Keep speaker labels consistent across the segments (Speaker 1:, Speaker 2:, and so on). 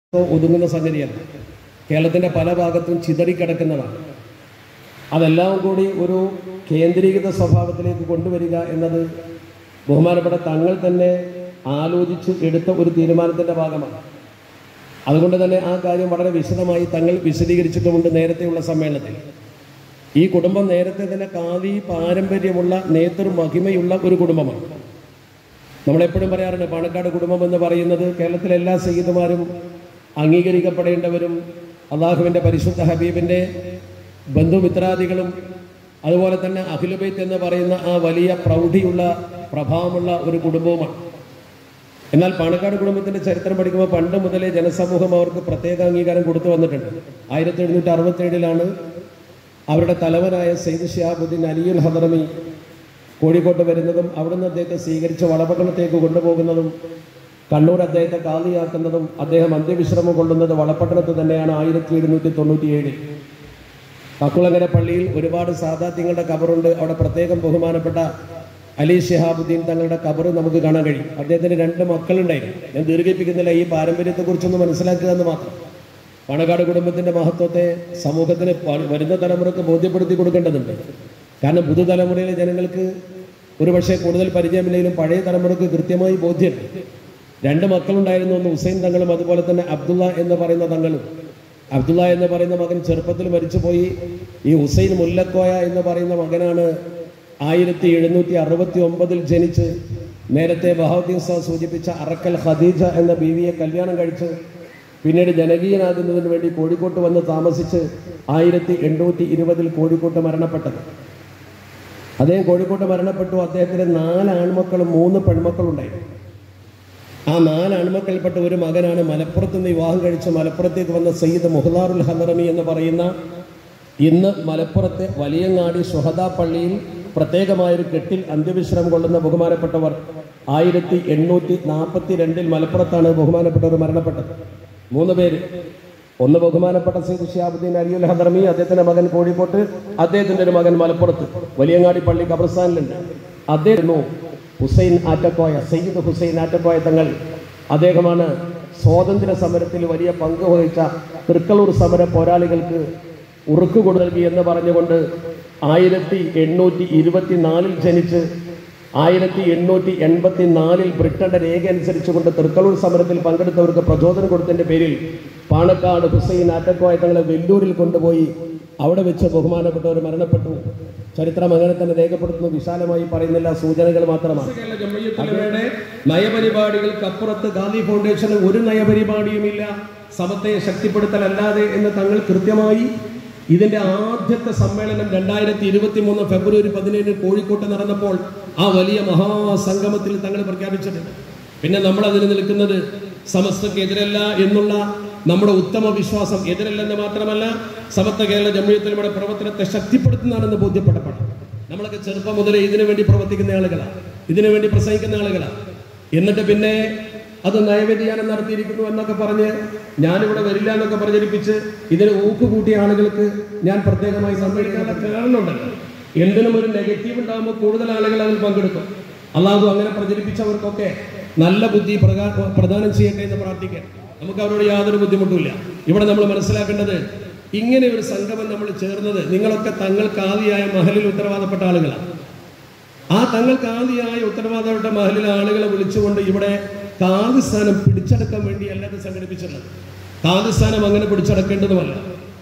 Speaker 1: ഒതുങ്ങുന്ന സംഗതിയല്ല കേരളത്തിൻ്റെ പല ഭാഗത്തും ചിതറിക്കിടക്കുന്നതാണ് അതെല്ലാം കൂടി ഒരു കേന്ദ്രീകൃത സ്വഭാവത്തിലേക്ക് കൊണ്ടുവരിക എന്നത് ബഹുമാനപ്പെട്ട തങ്ങൾ തന്നെ ആലോചിച്ച് എടുത്ത ഒരു തീരുമാനത്തിൻ്റെ ഭാഗമാണ് അതുകൊണ്ട് തന്നെ ആ കാര്യം വളരെ വിശദമായി തങ്ങൾ വിശദീകരിച്ചിട്ടുമുണ്ട് നേരത്തെയുള്ള സമ്മേളനത്തിൽ ഈ കുടുംബം നേരത്തെ തന്നെ കാവി പാരമ്പര്യമുള്ള നേതൃ മഹിമയുള്ള ഒരു കുടുംബമാണ് നമ്മളെപ്പോഴും പറയാറുണ്ട് പാണക്കാട് കുടുംബം എന്ന് പറയുന്നത് കേരളത്തിലെ എല്ലാ സയ്യിദുമാരും അംഗീകരിക്കപ്പെടേണ്ടവരും അള്ളാഹുവിൻ്റെ പരിശുദ്ധ ഹബീബിൻ്റെ ബന്ധുമിത്രാദികളും അതുപോലെ തന്നെ അഖിലുബൈത്ത് എന്ന് പറയുന്ന ആ വലിയ പ്രൗഢിയുള്ള പ്രഭാവമുള്ള ഒരു കുടുംബവുമാണ് എന്നാൽ പാണക്കാട് കുടുംബത്തിന്റെ ചരിത്രം പഠിക്കുമ്പോൾ പണ്ട് മുതലേ ജനസമൂഹം അവർക്ക് പ്രത്യേക അംഗീകാരം കൊടുത്തു വന്നിട്ടുണ്ട് ആയിരത്തി എഴുന്നൂറ്റി അറുപത്തി ഏഴിലാണ് അവരുടെ തലവനായ സെയ്ദ് ഷിഹാബുദ്ദീൻ അലിയുൽ ഹദറമി കോഴിക്കോട്ട് വരുന്നതും അവിടുന്ന് അദ്ദേഹത്തെ സ്വീകരിച്ച് വളപട്ടണത്തേക്ക് കൊണ്ടുപോകുന്നതും കണ്ണൂർ അദ്ദേഹത്തെ കാലിയാക്കുന്നതും അദ്ദേഹം അന്ത്യവിശ്രമം കൊള്ളുന്നത് വളപട്ടണത്ത് തന്നെയാണ് ആയിരത്തി എഴുന്നൂറ്റി തൊണ്ണൂറ്റിയേഴിൽ കക്കുളങ്ങര പള്ളിയിൽ ഒരുപാട് സാധാത്യങ്ങളുടെ കബറുണ്ട് അവിടെ പ്രത്യേകം ബഹുമാനപ്പെട്ട അലി ഷിഹാബുദ്ദീൻ തങ്ങളുടെ കബർ നമുക്ക് കാണാൻ കഴിയും അദ്ദേഹത്തിന് രണ്ട് മക്കളുണ്ടായിരുന്നു ഞാൻ ദീർഘിപ്പിക്കുന്നില്ല ഈ പാരമ്പര്യത്തെക്കുറിച്ചൊന്ന് മനസ്സിലാക്കുക എന്ന് മാത്രം പാണക്കാട് കുടുംബത്തിന്റെ മഹത്വത്തെ സമൂഹത്തിന് പ- വരുന്ന തലമുറക്ക് ബോധ്യപ്പെടുത്തി കൊടുക്കേണ്ടതുണ്ട് കാരണം പുതുതലമുറയിലെ ജനങ്ങൾക്ക് ഒരുപക്ഷെ കൂടുതൽ പരിചയമില്ലെങ്കിലും പഴയ തലമുറക്ക് കൃത്യമായി ബോധ്യമുണ്ട് രണ്ട് മക്കളുണ്ടായിരുന്നു ഒന്ന് ഹുസൈൻ തങ്ങളും അതുപോലെ തന്നെ അബ്ദുള്ള എന്ന് പറയുന്ന തങ്ങളും അബ്ദുള്ള എന്ന് പറയുന്ന മകൻ ചെറുപ്പത്തിൽ മരിച്ചുപോയി ഈ ഹുസൈൻ മുല്ലക്കോയ എന്ന് പറയുന്ന മകനാണ് ആയിരത്തി എഴുന്നൂറ്റി അറുപത്തി ഒമ്പതിൽ ജനിച്ച് നേരത്തെ ബഹാദ്ദീൻ സാഹ് സൂചിപ്പിച്ച അറക്കൽ ഖദീജ എന്ന ബീവിയെ കല്യാണം കഴിച്ച് പിന്നീട് ജനകീയനാകുന്നതിന് വേണ്ടി കോഴിക്കോട്ട് വന്ന് താമസിച്ച് ആയിരത്തി എണ്ണൂറ്റി ഇരുപതിൽ കോഴിക്കോട്ട് മരണപ്പെട്ടത് അദ്ദേഹം കോഴിക്കോട്ട് മരണപ്പെട്ടു അദ്ദേഹത്തിന് നാല് ആൺമക്കളും മൂന്ന് പെൺമക്കളുണ്ടായിരുന്നു ആ നാല് ആൺമക്കളിൽപ്പെട്ട ഒരു മകനാണ് മലപ്പുറത്ത് നിന്ന് വിവാഹം കഴിച്ച് മലപ്പുറത്തേക്ക് വന്ന സയ്യിദ് മുഹദാറുൽ ഹമറമി എന്ന് പറയുന്ന ഇന്ന് മലപ്പുറത്തെ വലിയങ്ങാടി ഷുഹദ പള്ളിയിൽ പ്രത്യേകമായൊരു കെട്ടിൽ അന്ത്യവിശ്രമം കൊള്ളുന്ന ബഹുമാനപ്പെട്ടവർ ആയിരത്തി എണ്ണൂറ്റി നാൽപ്പത്തി രണ്ടിൽ മലപ്പുറത്താണ് ബഹുമാനപ്പെട്ടവർ മരണപ്പെട്ടത് മൂന്ന് പേര് ഒന്ന് ബഹുമാനപ്പെട്ട സയ്യിദ് ഷിയാബുദ്ദീൻ അലിയുൽ ഹദർമി അദ്ദേഹത്തിന്റെ മകൻ കോഴിക്കോട്ട് അദ്ദേഹത്തിന്റെ ഒരു മകൻ മലപ്പുറത്ത് വലിയങ്ങാടി പള്ളി ഖബർസ്ഥാനിലുണ്ട് അദ്ദേഹം ഹുസൈൻ ആറ്റക്കോയ സയ്യിദ് ഹുസൈൻ ആറ്റക്കോയ തങ്ങൾ അദ്ദേഹമാണ് സ്വാതന്ത്ര്യ സമരത്തിൽ വലിയ പങ്ക് വഹിച്ച തൃക്കളൂർ സമര പോരാളികൾക്ക് ഉറുക്ക് കൊടുൽകി എന്ന് പറഞ്ഞുകൊണ്ട് ആയിരത്തി എണ്ണൂറ്റി ഇരുപത്തിനാലിൽ ജനിച്ച് ആയിരത്തി എണ്ണൂറ്റി എൺപത്തി നാലിൽ ബ്രിട്ടന്റെ രേഖ അനുസരിച്ചുകൊണ്ട് തൃക്കളൂർ സമരത്തിൽ പങ്കെടുത്തവർക്ക് പ്രചോദനം കൊടുത്തതിന്റെ പേരിൽ പാണക്കാട് ഹുസൈൻ ആറ്റക്കോയ തങ്ങളെ വെല്ലൂരിൽ കൊണ്ടുപോയി അവിടെ വെച്ച് ബഹുമാനപ്പെട്ടവർ മരണപ്പെട്ടു ചരിത്രം അങ്ങനെ തന്നെ രേഖപ്പെടുത്തുന്നു വിശാലമായി പറയുന്നില്ല സൂചനകൾ മാത്രമാണ് കേരള ജമ്മയ്യത്തുലമയുടെ നയപരിപാടികൾക്കപ്പുറത്ത് ഗാന്ധി ഫൗണ്ടേഷന് ഒരു നയപരിപാടിയുമില്ല സമത്തെ ശക്തിപ്പെടുത്തലല്ലാതെ എന്ന് തങ്ങൾ കൃത്യമായി ഇതിന്റെ ആദ്യത്തെ സമ്മേളനം രണ്ടായിരത്തി ഇരുപത്തി മൂന്ന് ഫെബ്രുവരി പതിനേഴിന് കോഴിക്കോട്ട് നടന്നപ്പോൾ ആ വലിയ മഹാസംഗമത്തിൽ തങ്ങൾ പ്രഖ്യാപിച്ചിട്ടുണ്ട് പിന്നെ നമ്മൾ അതിന് നിൽക്കുന്നത് സമസ്തക്ക് എതിരല്ല എന്നുള്ള നമ്മുടെ ഉത്തമ വിശ്വാസം എതിരല്ലെന്ന് മാത്രമല്ല സമസ്ത കേരള ജമ്മിയത്തിലൂടെ പ്രവർത്തനത്തെ ശക്തിപ്പെടുത്തുന്നതാണെന്ന് ബോധ്യപ്പെട്ടപ്പോൾ നമ്മളൊക്കെ ചെറുപ്പം മുതലേ ഇതിനു വേണ്ടി പ്രവർത്തിക്കുന്ന ആളുകളാണ് ഇതിനു വേണ്ടി പ്രസംഗിക്കുന്ന ആളുകളാണ് എന്നിട്ട് പിന്നെ അത് നയവ്യതിയാനം നടത്തിയിരിക്കുന്നു എന്നൊക്കെ പറഞ്ഞ് ഞാനിവിടെ വരില്ല എന്നൊക്കെ പ്രചരിപ്പിച്ച് ഇതിന് ഊക്ക് കൂട്ടിയ ആളുകൾക്ക് ഞാൻ പ്രത്യേകമായി സമ്മതിക്കാനുള്ള കാരണമുണ്ടല്ലോ എന്തിനും ഒരു നെഗറ്റീവ് ഉണ്ടാകുമ്പോൾ കൂടുതൽ ആളുകൾ അതിൽ പങ്കെടുക്കും അല്ലാതെ അങ്ങനെ പ്രചരിപ്പിച്ചവർക്കൊക്കെ നല്ല ബുദ്ധി പ്രകാ- പ്രദാനം ചെയ്യട്ടെ എന്ന് പ്രാർത്ഥിക്കാൻ നമുക്ക് അവരോട് യാതൊരു ബുദ്ധിമുട്ടുമില്ല ഇവിടെ നമ്മൾ മനസ്സിലാക്കേണ്ടത് ഇങ്ങനെ ഒരു സംഗമം നമ്മൾ ചേർന്നത് നിങ്ങളൊക്കെ തങ്ങൾക്ക് ആദിയായ മഹലിൽ ഉത്തരവാദപ്പെട്ട ആളുകളാണ് ആ തങ്ങൾക്ക് ആദിയായ ഉത്തരവാദപ്പെട്ട മഹലിലെ ആളുകളെ വിളിച്ചുകൊണ്ട് ഇവിടെ കാന്തി സ്ഥാനം പിടിച്ചടക്കാൻ വേണ്ടിയല്ല ഇത് സംഘടിപ്പിച്ചിട്ടുള്ളത് കാന്തി സ്ഥാനം അങ്ങനെ പിടിച്ചടക്കേണ്ടതുമല്ല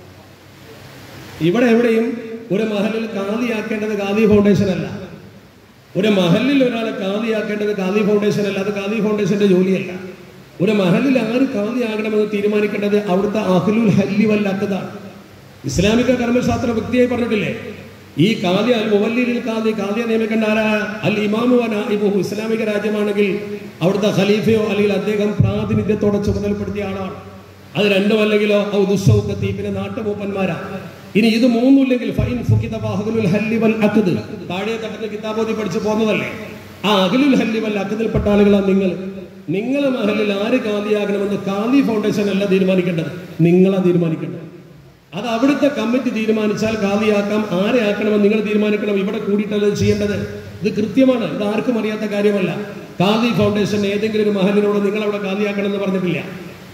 Speaker 1: ഇവിടെ എവിടെയും ഒരു മഹലിൽ കാന്തിയാക്കേണ്ടത് ഗാന്ധി ഫൗണ്ടേഷൻ അല്ല ഒരു മഹലിൽ ഒരാളെ കാന്തിയാക്കേണ്ടത് ഗാന്ധി ഫൗണ്ടേഷൻ അല്ല അത് ഗാന്ധി ഫൗണ്ടേഷന്റെ ജോലിയല്ല ഒരു മഹലിൽ ആര് കാന്തിയാകണമെന്ന് തീരുമാനിക്കേണ്ടത് അവിടുത്തെ അഹ്ലുൽ ഹല്ലി വല്ലാത്തതാണ് ഇസ്ലാമിക കർമ്മശാസ്ത്ര വ്യക്തിയായി പറഞ്ഞിട്ടില്ലേ ഈ കാദ്യ അൽ മുവല്ലിൽ കാദി കാദ്യ നിയമിക്കേണ്ട ആരാ അൽ ഇമാമു വ നായിബുഹു ഇസ്ലാമിക രാജ്യമാണെങ്കിൽ അവിടുത്തെ ഖലീഫയോ അല്ലെങ്കിൽ അദ്ദേഹം പ്രാതിനിധ്യത്തോടെ ചുമതലപ്പെടുത്തിയ ആളാണ് അത് രണ്ടും അല്ലെങ്കിലോ ഔ ദുസ്സൗക്കത്തി പിന്നെ നാട്ടുമൂപ്പന്മാരാ ഇനി ഇത് മൂന്നുമില്ലെങ്കിൽ ഫൈൻ ഫുക്കിത ഫഹലുൽ ഹല്ലി വൽ അഖദ് താഴെ തട്ടത്തിൽ കിതാബോധി പഠിച്ചു പോകുന്നതല്ലേ ആ അഖലുൽ ഹല്ലി വൽ അഖദിൽപ്പെട്ട ആളുകളാണ് നിങ്ങൾ നിങ്ങളെ മഹലിൽ ആര് കാന്തിയാകണമെന്ന് കാന്തി ഫൗണ്ടേഷൻ അല്ല തീരുമാനിക്കേണ്ടത് നിങ്ങളാ തീരുമാനിക്കേണ്ടത് അത് അവിടുത്തെ കമ്മിറ്റി തീരുമാനിച്ചാൽ കാലിയാക്കാം ആരെ ആക്കണമെന്ന് നിങ്ങൾ തീരുമാനിക്കണം ഇവിടെ കൂടിയിട്ടല്ല ഇത് ചെയ്യേണ്ടത് ഇത് കൃത്യമാണ് ഇത് ആർക്കും അറിയാത്ത കാര്യമല്ല കാന്തി ഫൗണ്ടേഷൻ ഏതെങ്കിലും ഒരു മഹലിനോട് നിങ്ങൾ അവിടെ കാലിയാക്കണം എന്ന് പറഞ്ഞിട്ടില്ല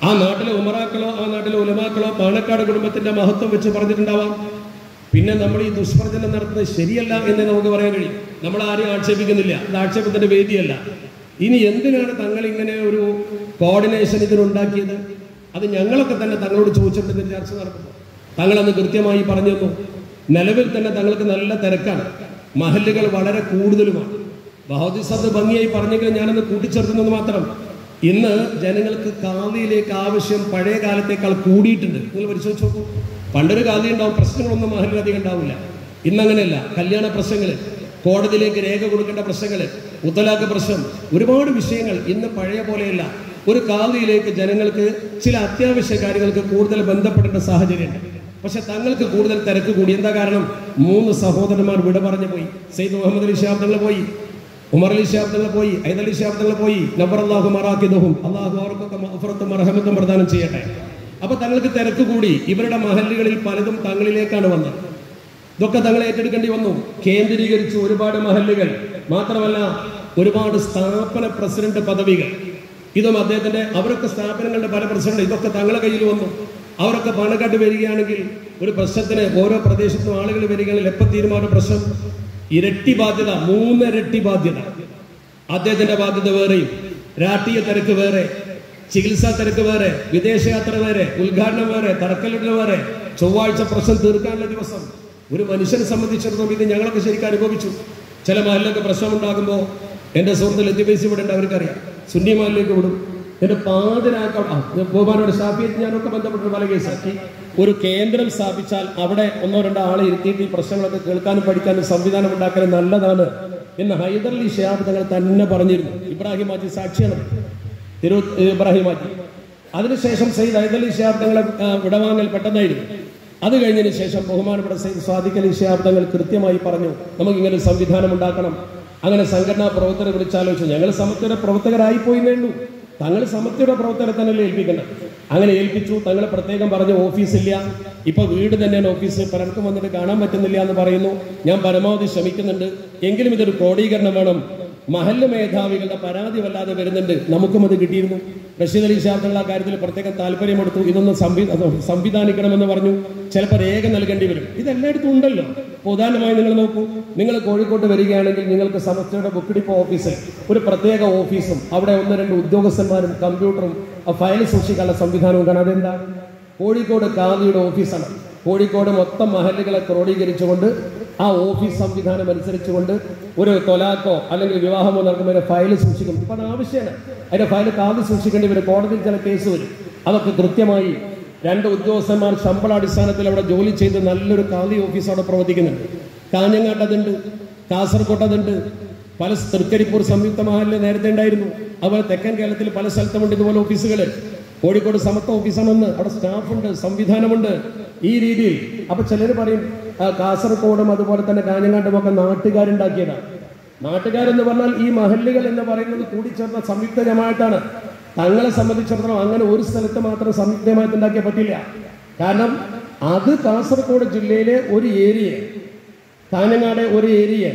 Speaker 1: ആ നാട്ടിലെ ഉമറാക്കളോ ആ നാട്ടിലെ ഉലമാക്കളോ പാണക്കാട് കുടുംബത്തിന്റെ മഹത്വം വെച്ച് പറഞ്ഞിട്ടുണ്ടാവാം പിന്നെ നമ്മൾ ഈ ദുഷ്പ്രചരണം നടത്തുന്നത് ശരിയല്ല എന്ന് നമുക്ക് പറയാൻ കഴിയും നമ്മൾ ആരെയും ആക്ഷേപിക്കുന്നില്ല അത് ആക്ഷേപത്തിന്റെ വേദിയല്ല ഇനി എന്തിനാണ് തങ്ങൾ ഇങ്ങനെ ഒരു കോർഡിനേഷൻ ഇതിനുണ്ടാക്കിയത് അത് ഞങ്ങളൊക്കെ തന്നെ തങ്ങളോട് ചോദിച്ചിട്ട് ഇതിന് ചർച്ച നടക്കുന്നു തങ്ങളന്ന് കൃത്യമായി പറഞ്ഞു തന്നു നിലവിൽ തന്നെ തങ്ങൾക്ക് നല്ല തിരക്കാണ് മഹല്ലുകൾ വളരെ കൂടുതലുമാണ് ബഹോദിസത്ത് ഭംഗിയായി പറഞ്ഞെങ്കിലും ഞാനന്ന് കൂട്ടിച്ചേർക്കുന്നത് മാത്രം ഇന്ന് ജനങ്ങൾക്ക് കാവിയിലേക്ക് ആവശ്യം പഴയ കാലത്തേക്കാൾ കൂടിയിട്ടുണ്ട് നിങ്ങൾ പരിശോധിച്ച് നോക്കൂ പണ്ടൊരു കാവി ഉണ്ടാവും പ്രശ്നങ്ങളൊന്നും മഹലിൽ അധികം ഉണ്ടാവില്ല ഇന്നങ്ങനെയല്ല കല്യാണ പ്രശ്നങ്ങൾ കോടതിയിലേക്ക് രേഖ കൊടുക്കേണ്ട പ്രശ്നങ്ങൾ മുത്തലാഖ് പ്രശ്നം ഒരുപാട് വിഷയങ്ങൾ ഇന്ന് പഴയ പോലെയല്ല ഒരു കാവിയിലേക്ക് ജനങ്ങൾക്ക് ചില അത്യാവശ്യ കാര്യങ്ങൾക്ക് കൂടുതൽ ബന്ധപ്പെടേണ്ട സാഹചര്യമുണ്ട് പക്ഷെ തങ്ങൾക്ക് കൂടുതൽ തിരക്ക് കൂടി എന്താ കാരണം മൂന്ന് സഹോദരന്മാർ വിട പറഞ്ഞു പോയി സെയ്ദ് മുഹമ്മദ് അലി ഷാബ് തങ്ങൾ പോയി ഉമർ അലി ഷാബ് തങ്ങൾ പോയി ഐദ് അലി ഷാബ് തങ്ങൾ പോയി നബർ അള്ളാഹു മറാക്കിദഹും അള്ളാഹു അവർക്കൊക്കെ മഹഫറത്തും മറഹമത്തും പ്രദാനം ചെയ്യട്ടെ അപ്പൊ തങ്ങൾക്ക് തിരക്ക് കൂടി ഇവരുടെ മഹല്ലുകളിൽ പലതും തങ്ങളിലേക്കാണ് വന്നത് ഇതൊക്കെ തങ്ങൾ ഏറ്റെടുക്കേണ്ടി വന്നു കേന്ദ്രീകരിച്ചു ഒരുപാട് മഹല്ലുകൾ മാത്രമല്ല ഒരുപാട് സ്ഥാപന പ്രസിഡന്റ് പദവികൾ ഇതും അദ്ദേഹത്തിന്റെ അവരൊക്കെ സ്ഥാപനങ്ങളുടെ പല പ്രസിഡന്റ് ഇതൊക്കെ തങ്ങളെ കയ്യിൽ വന്നു അവരൊക്കെ പാണക്കാട്ട് വരികയാണെങ്കിൽ ഒരു പ്രശ്നത്തിന് ഓരോ പ്രദേശത്തും ആളുകൾ വരികയാണെങ്കിൽ എപ്പോൾ തീരുമാനം പ്രശ്നം ഇരട്ടി ബാധ്യത മൂന്നിരട്ടി ബാധ്യത അദ്ദേഹത്തിന്റെ ബാധ്യത വേറെയും രാഷ്ട്രീയ തിരക്ക് വേറെ ചികിത്സാ തിരക്ക് വേറെ വിദേശയാത്ര വേറെ ഉദ്ഘാടനം വേറെ തറക്കല്ലിടൽ വേറെ ചൊവ്വാഴ്ച പ്രശ്നം തീർക്കാനുള്ള ദിവസം ഒരു മനുഷ്യനെ സംബന്ധിച്ചിടത്തോളം ഇത് ഞങ്ങളൊക്കെ ശരിക്കും അനുഭവിച്ചു ചില മഹലിലൊക്കെ പ്രശ്നമുണ്ടാകുമ്പോൾ എൻ്റെ സുഹൃത്ത് ലത്തിബേസി ഇവിടെ ഉണ്ട് അവർക്കറിയാം സുന്നി മഹലിലേക്ക് വിടും എൻ്റെ പാതിരാക്ക ബഹുമാനോട് സ്ഥാപിച്ച് ഞാനൊക്കെ ബന്ധപ്പെട്ട് പല കേസാക്കി ഒരു കേന്ദ്രം സ്ഥാപിച്ചാൽ അവിടെ ഒന്നോ രണ്ടോ ആളെ ഇരുത്തിയിട്ട് ഈ പ്രശ്നങ്ങളൊക്കെ കേൾക്കാനും പഠിക്കാനും സംവിധാനം ഉണ്ടാക്കാനും നല്ലതാണ് എന്ന് ഹൈദർലി ഷിഹാബ് തങ്ങൾ തന്നെ പറഞ്ഞിരുന്നു ഇബ്രാഹിം മാജി സാക്ഷിയാണ് തിരു ഇബ്രാഹിം മാജി അതിനുശേഷം സയ്യിദ് ഹൈദർലി ഷിഹാബ് തങ്ങളെ ആ, വിടവാങ്ങൽ പെട്ടെന്നായിരുന്നു അത് കഴിഞ്ഞതിന് ശേഷം ബഹുമാനപ്പെട്ട സയ്യിദ് സ്വാദിഖ് അലി ഷിഹാബ് തങ്ങൾ കൃത്യമായി പറഞ്ഞു നമുക്ക് ഇങ്ങനെ ഒരു സംവിധാനം ഉണ്ടാക്കണം അങ്ങനെ സംഘടനാ പ്രവർത്തകരെ വിളിച്ചാലോചിച്ചു ഞങ്ങൾ സമത്വയുടെ പ്രവർത്തകരായി പോയിന്നേ ഉള്ളൂ തങ്ങൾ സമത്വയുടെ പ്രവർത്തകരെ തന്നെയല്ലേ ഏൽപ്പിക്കണം അങ്ങനെ ഏൽപ്പിച്ചു തങ്ങൾ പ്രത്യേകം പറഞ്ഞു ഓഫീസില്ല ഇപ്പൊ വീട് തന്നെയാണ് ഓഫീസ് പലർക്കും വന്നിട്ട് കാണാൻ പറ്റുന്നില്ല എന്ന് പറയുന്നു ഞാൻ പരമാവധി ശ്രമിക്കുന്നുണ്ട് എങ്കിലും ഇതൊരു ക്രോഡീകരണം വേണം മഹല്ല് മേധാവികളുടെ പരാതി വല്ലാതെ വരുന്നുണ്ട് നമുക്കും അത് കിട്ടിയിരുന്നു റഷീദ് അലി ഷാബുള്ള കാര്യത്തിൽ പ്രത്യേകം താല്പര്യമെടുത്തു ഇതൊന്ന് സംവി അത് സംവിധാനിക്കണമെന്ന് പറഞ്ഞു ചിലപ്പോൾ രേഖ നൽകേണ്ടി വരും ഇത് എല്ലായിടത്തും ഉണ്ടല്ലോ ഇപ്പൊ ഉദാഹരണമായി നിങ്ങൾ നോക്കൂ നിങ്ങൾ കോഴിക്കോട്ട് വരികയാണെങ്കിൽ നിങ്ങൾക്ക് സമസ്തയുടെ ബുക്ക് ഡിപ്പോ ഓഫീസിൽ ഒരു പ്രത്യേക ഓഫീസും അവിടെ ഒന്ന് രണ്ട് ഉദ്യോഗസ്ഥന്മാരും കമ്പ്യൂട്ടറും ആ ഫയൽ സൂക്ഷിക്കാനുള്ള സംവിധാനവും കാണാം അതെന്താ കോഴിക്കോട് കാദിയുടെ ഓഫീസാണ് കോഴിക്കോട് മൊത്തം മഹല്ലുകളെ ക്രോഡീകരിച്ചുകൊണ്ട് ആ ഓഫീസ് സംവിധാനം അനുസരിച്ചുകൊണ്ട് ഒരു തൊലാക്കോ അല്ലെങ്കിൽ വിവാഹമോ നടക്കുമ്പോൾ അതിന്റെ ഫയൽ സൂക്ഷിക്കും ഇപ്പൊ അത് ആവശ്യമാണ് അതിന്റെ ഫയൽ കാതി സൂക്ഷിക്കേണ്ടി വരും കോടതിയിൽ ചില കേസ് വരും അതൊക്കെ കൃത്യമായി രണ്ട് ഉദ്യോഗസ്ഥന്മാർ ശമ്പളാടിസ്ഥാനത്തിൽ അവിടെ ജോലി ചെയ്ത് നല്ലൊരു കാതി ഓഫീസ് അവിടെ പ്രവർത്തിക്കുന്നുണ്ട് കാഞ്ഞങ്ങാട്ട് അതുണ്ട് കാസർഗോട്ട് അതുണ്ട് പല സ് തൃക്കരിപ്പൂർ സംയുക്ത മഹലിൽ നേരത്തെ ഉണ്ടായിരുന്നു അതുപോലെ തെക്കൻ കേരളത്തിൽ പല സ്ഥലത്തുമുണ്ട് ഇതുപോലെ ഓഫീസുകൾ കോഴിക്കോട് സമത്വ ഓഫീസാണെന്ന് അവിടെ സ്റ്റാഫുണ്ട് സംവിധാനമുണ്ട് ഈ രീതിയിൽ അപ്പൊ ചിലർ പറയും ആ, കാസർഗോഡും അതുപോലെ തന്നെ കാഞ്ഞങ്ങാട്ടും ഒക്കെ നാട്ടുകാരുണ്ടാക്കിയതാണ് നാട്ടുകാരെന്ന് പറഞ്ഞാൽ ഈ മഹല്ലുകൾ എന്ന് പറയുന്നത് കൂടിച്ചേർന്ന സംയുക്ത ജമാഅത്താണ് തങ്ങളെ സംബന്ധിച്ചിടത്തോളം അങ്ങനെ ഒരു സ്ഥലത്ത് മാത്രം സംയുക്ത ജമാഅത്ത് ഉണ്ടാക്കിയാൽ പറ്റില്ല കാരണം അത് കാസർഗോഡ് ജില്ലയിലെ ഒരു ഏരിയ കാഞ്ഞങ്ങാട് ഒരു ഏരിയ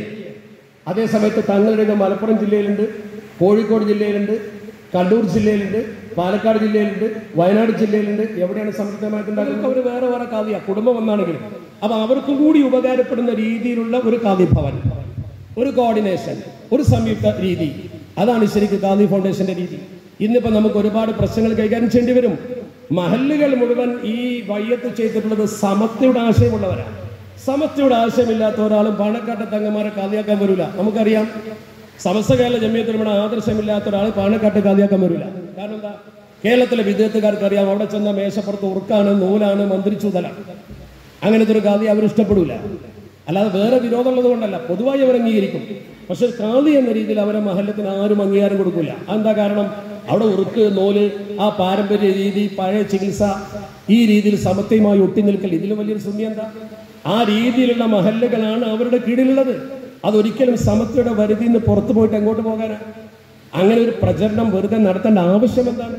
Speaker 1: അതേ സമയത്ത് തങ്ങളുടെ മലപ്പുറം ജില്ലയിലുണ്ട് കോഴിക്കോട് ജില്ലയിലുണ്ട് കണ്ണൂർ ജില്ലയിലുണ്ട് പാലക്കാട് ജില്ലയിലുണ്ട് വയനാട് ജില്ലയിലുണ്ട് എവിടെയാണ് സംയുക്തമായിട്ട് ഉണ്ടാക്കുന്നത് അവർ വേറെ വേറെ കാതിയ കുടുംബം ഒന്നാണെങ്കിലും അപ്പൊ അവർക്കും കൂടി ഉപകാരപ്പെടുന്ന രീതിയിലുള്ള ഒരു കാതി ഭവൻ ഒരു കോർഡിനേഷൻ ഒരു സംയുക്ത രീതി അതാണ് ശരിക്കും ഗാന്ധി ഫൗണ്ടേഷന്റെ രീതി ഇന്നിപ്പോ നമുക്ക് ഒരുപാട് പ്രശ്നങ്ങൾ കൈകാര്യം ചെയ്യേണ്ടി വരും മഹല്ലുകൾ മുഴുവൻ ഈ വയ്യത്ത് ചെയ്തിട്ടുള്ളത് സമത്വയുടെ ആശയമുള്ളവരാണ് സമത്വയുടെ ആശയമില്ലാത്ത ഒരാളും പാണക്കാട്ടെ തങ്ങന്മാരെ കാതിയാക്കാൻ വരില്ല നമുക്കറിയാം സമസ്ത കേരള ജമ്മിയത്തിലൂടെ ആദർശമില്ലാത്ത ഒരാൾ പാണക്കാട്ട് കാതിയാക്കാൻ വരില്ല കാരണം എന്താ കേരളത്തിലെ വിദ്യാർത്ഥിക്കാർക്ക് അറിയാം അവിടെ ചെന്ന മേശപ്പുറത്ത് ഉറുക്കാണ് നൂലാണ് മന്ത്രിച്ചൂതലാണ് അങ്ങനത്തെ ഒരു കാതി അവർ ഇഷ്ടപ്പെടില്ല അല്ലാതെ വേറെ വിരോധമുള്ളത് കൊണ്ടല്ല പൊതുവായി അവർ അംഗീകരിക്കും പക്ഷെ കാതി എന്ന രീതിയിൽ അവരെ മഹല്ലത്തിന് ആരും അംഗീകാരം കൊടുക്കില്ല അതെന്താ കാരണം അവിടെ ഉറുക്ക് നൂല് ആ പാരമ്പര്യ രീതി പഴയ ചികിത്സ ഈ രീതിയിൽ സമത്വമായി ഒട്ടി നിൽക്കൽ ഇതിലും വലിയൊരു ശൂന്യം എന്താ ആ രീതിയിലുള്ള മഹല്ലുകളാണ് അവരുടെ കീഴിലുള്ളത് അതൊരിക്കലും സമത്വയുടെ പരിധിയിൽ നിന്ന് പുറത്തു പോയിട്ട് എങ്ങോട്ട് പോകാനാ അങ്ങനെ ഒരു പ്രചരണം വെറുതെ നടത്തേണ്ട ആവശ്യം എന്താണ്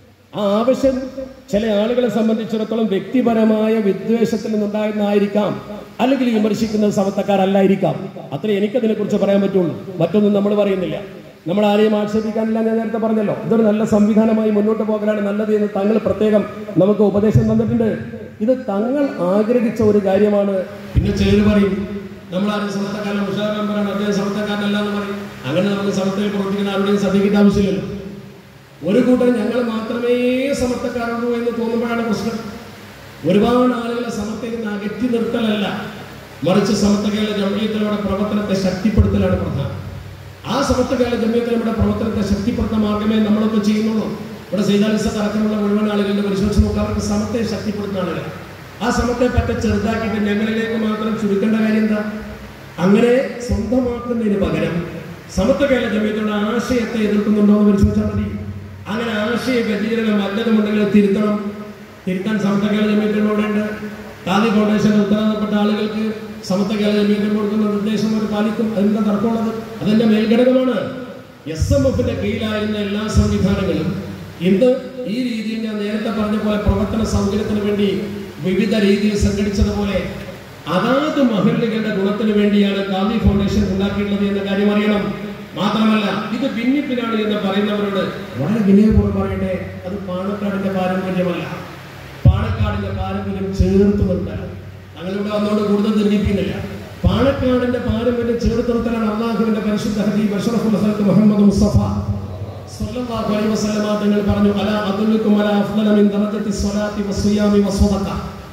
Speaker 1: ആ ആവശ്യം ചില ആളുകളെ സംബന്ധിച്ചിടത്തോളം വ്യക്തിപരമായ വിദ്വേഷത്തിൽ നിന്നുണ്ടായിരുന്നായിരിക്കാം അല്ലെങ്കിൽ വിമർശിക്കുന്നത് സമത്തക്കാരല്ലായിരിക്കാം അത്ര എനിക്കതിനെ കുറിച്ച് പറയാൻ പറ്റുള്ളൂ മറ്റൊന്നും നമ്മൾ പറയുന്നില്ല നമ്മൾ ആരെയും ആക്ഷേപിക്കാനില്ല ഞാൻ നേരത്തെ പറഞ്ഞല്ലോ ഇതൊരു നല്ല സംവിധാനമായി മുന്നോട്ട് പോകലാണ് നല്ലത് എന്ന് തങ്ങൾ പ്രത്യേകം നമുക്ക് ഉപദേശം തന്നിട്ടുണ്ട് ഇത് തങ്ങൾ ആഗ്രഹിച്ച ഒരു കാര്യമാണ് പിന്നെ ചിലർ പറയും നമ്മൾ ആരും സമത്വക്കാരൻ ഉഷാർ മെമ്പറാണ് അദ്ദേഹം സമത്വക്കാരനല്ല എന്ന് പറയും അങ്ങനെ നമുക്ക് സമത്വത്തിൽ പ്രവർത്തിക്കുന്ന ആരുടെയും ശ്രദ്ധിക്കേണ്ട ആവശ്യമില്ലല്ലോ ഒരു കൂട്ടർ ഞങ്ങൾ മാത്രമേ സമത്വക്കാരുള്ളൂ എന്ന് തോന്നുമ്പോഴാണ് പ്രശ്നം ഒരുപാട് ആളുകളെ സമത്വത്തിൽ നിന്ന് അകറ്റി നിർത്തലല്ല മറിച്ച് സമത്വകേരള ജമയത്തിലൂടെ പ്രവർത്തനത്തെ ശക്തിപ്പെടുത്തലാണ് പ്രധാനം ആ സമത്വകേരള ജമയത്തിലൂടെ പ്രവർത്തനത്തെ ശക്തിപ്പെടുത്തുന്ന മാർഗമേ നമ്മളൊക്കെ ചെയ്യുന്നുള്ളൂ ഇവിടെ സൈതാലിസത്ത് അടക്കമുള്ള മുഴുവൻ ആളുകളുടെ പരിശോധിച്ച് നോക്കുക അവർക്ക് സമത്തെ ശക്തിപ്പെടുത്തുന്ന ആളുകൾ ആ സമത്തെ പറ്റ ചെറുതാക്കിയിട്ട് ഞങ്ങളിലേക്ക് മാത്രം ചുരുക്കേണ്ട കാര്യം എന്താ അങ്ങനെ സ്വന്തമാക്കുന്നതിന് പകരം സമത്വ കേരള ജമയത്തോടെ ആശയത്തെ എതിർക്കുന്നുണ്ടോ എന്ന് പരിശോധിച്ചാൽ മതി അങ്ങനെ ആശയ വ്യതിചരണം വല്ലതുമുണ്ടെങ്കിൽ അത് തിരുത്തണം തിരുത്താൻ സമത്വ കേരള ജമയത്തിലൂടെ ഉണ്ട് ഗാന്ധി ഫൗണ്ടേഷൻ ഉത്തരവാദപ്പെട്ട ആളുകൾക്ക് സമത്വ കേരള ജമയത്തിൽ കൊടുക്കുന്ന നിർദ്ദേശം അവർ പാലിക്കും അതിന്റെ തർക്കമുള്ളത് അതിന്റെ മേൽഘടകമാണ് എസ് എം എഫിന്റെ കീഴിലായിരുന്ന എല്ലാ സംവിധാനങ്ങളും ഇന്ന് ഈ രീതിയിൽ ഞാൻ നേരത്തെ പറഞ്ഞ പോലെ പ്രവർത്തന സൗകര്യത്തിന് വേണ്ടി വിവിധ രീതിയിൽ സംഘടിച്ചതുപോലെ അതാത് മഹല്ലുകളുടെ ഗുണത്തിന് വേണ്ടിയാണ് ഗാന്ധി ഫൗണ്ടേഷൻ ഉണ്ടാക്കിയിട്ടുള്ളത് എന്ന കാര്യം അറിയണം മാത്രമല്ല ഇത് ഭിന്നിപ്പിനാണ് എന്ന് പറയുന്നവരോട് വളരെ വിനയപൂർവ്വം പറയട്ടെ അത് പാണക്കാടിന്റെ പാരമ്പര്യമല്ല പാണക്കാടിന്റെ പാരമ്പര്യം ചേർത്ത് നിർത്തൽ ഞങ്ങളിവിടെ വന്നോട് കൂടുതൽ ധരിപ്പിക്കുന്നില്ല പാണക്കാടിന്റെ പാരമ്പര്യം ചേർത്ത് നിർത്തലാണ് അള്ളാഹുവിന്റെ പരിശുദ്ധ ഹബീബ് അഷ്റഫുൽ ഹൽക്ക് മുഹമ്മദ് മുസ്തഫ സല്ലല്ലാഹു അലൈഹി വസല്ലമ തങ്ങൾ പറഞ്ഞു അലാ അദുല്ലുക്കും അലാ അഫ്ളല മിൻ ദറജത്തി സ്വലാത്തി വസ്വിയാമി വസ്വദഖ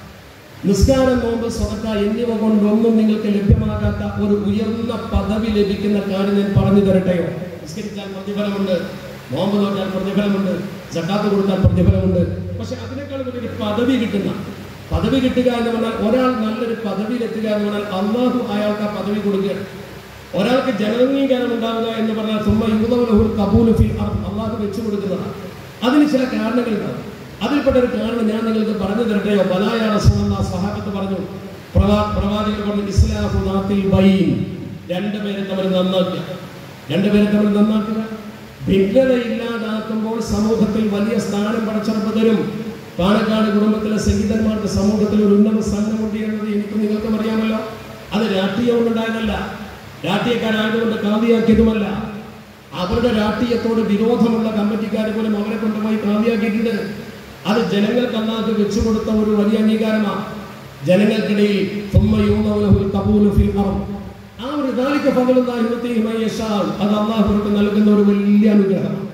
Speaker 1: നിസ്കാരം നോമ്പ് സ്വതക്ക എന്നിവ കൊണ്ടൊന്നും നിങ്ങൾക്ക് ലഭ്യമാകാത്ത ഒരു ഉയർന്ന പദവി ലഭിക്കുന്ന കാര്യം ഞാൻ പറഞ്ഞു തരട്ടെയോ നിസ്കരിച്ചാൽ പ്രതിഫലമുണ്ട് നോമ്പ് നോക്കാൻ പ്രതിഫലമുണ്ട് സക്കാത്ത് കൊടുത്താൽ പ്രതിഫലമുണ്ട് പക്ഷെ അതിനേക്കാൾ വലിയൊരു പദവി കിട്ടുന്ന പദവി കിട്ടുക എന്ന് പറഞ്ഞാൽ ഒരാൾ നല്ലൊരു പദവിയിലെത്തുക എന്ന് പറഞ്ഞാൽ അള്ളാഹു അയാൾക്ക് ആ പദവി കൊടുക്കുകയാണ് ഒരാൾക്ക് ജനനീകരണം ഉണ്ടാവുക എന്ന് പറഞ്ഞാൽ സുമ്മ യുദ്ധവലഹുൽ കബൂലു ഫിൽ അർദ് അള്ളാഹു വെച്ചു കൊടുക്കുന്നതാണ് അതിന് ചില കാരണങ്ങളുണ്ടാവും അതിൽപ്പെട്ട ഒരു കാരണം ഞാൻ നിങ്ങൾക്ക് പറഞ്ഞു തരട്ടെയോ ബലായ റസൂലുള്ള സഹാബത്ത് പറഞ്ഞു പ്രവാ പ്രവാചകർ പറഞ്ഞു ഇസ്ലാഹു നാത്തിൽ ബൈൻ രണ്ടുപേരെ തമ്മിൽ നന്നാക്കുക രണ്ടുപേരെ തമ്മിൽ നന്നാക്കുക ഭിന്നത ഇല്ലാതാക്കുമ്പോൾ സമൂഹത്തിൽ വലിയ സ്ഥാനം പടച്ചറപ്പ് തരും പാലക്കാട് കുടുംബത്തിലെ സംഗീതന്മാർക്ക് സമൂഹത്തിൽ ഒരു ഉന്നത സ്ഥാനമുണ്ട് എന്നത് എനിക്ക് നിങ്ങൾക്കും അറിയാമല്ലോ അത് രാഷ്ട്രീയം കൊണ്ടുണ്ടായതല്ല രാഷ്ട്രീയക്കാരായതുകൊണ്ട് കാവ്യാക്കിയതുമല്ല അവരുടെ രാഷ്ട്രീയത്തോട് വിരോധമുള്ള കമ്മിറ്റിക്കാർ പോലും അവരെ കൊണ്ടുപോയി കാവ്യാക്കിയിട്ടുണ്ട് അത് ജനങ്ങൾക്ക് അല്ലാതെ വെച്ചു കൊടുത്ത ഒരു വലിയ അംഗീകാരമാണ് ജനങ്ങൾക്കിടയിൽ ثم يوضعه القبول في الأرض. ആ ഒരു ذلك فضل الله يؤتيه من يشاء. അത് അള്ളാഹുർക്ക് നൽകുന്ന ഒരു വലിയ അനുഗ്രഹമാണ്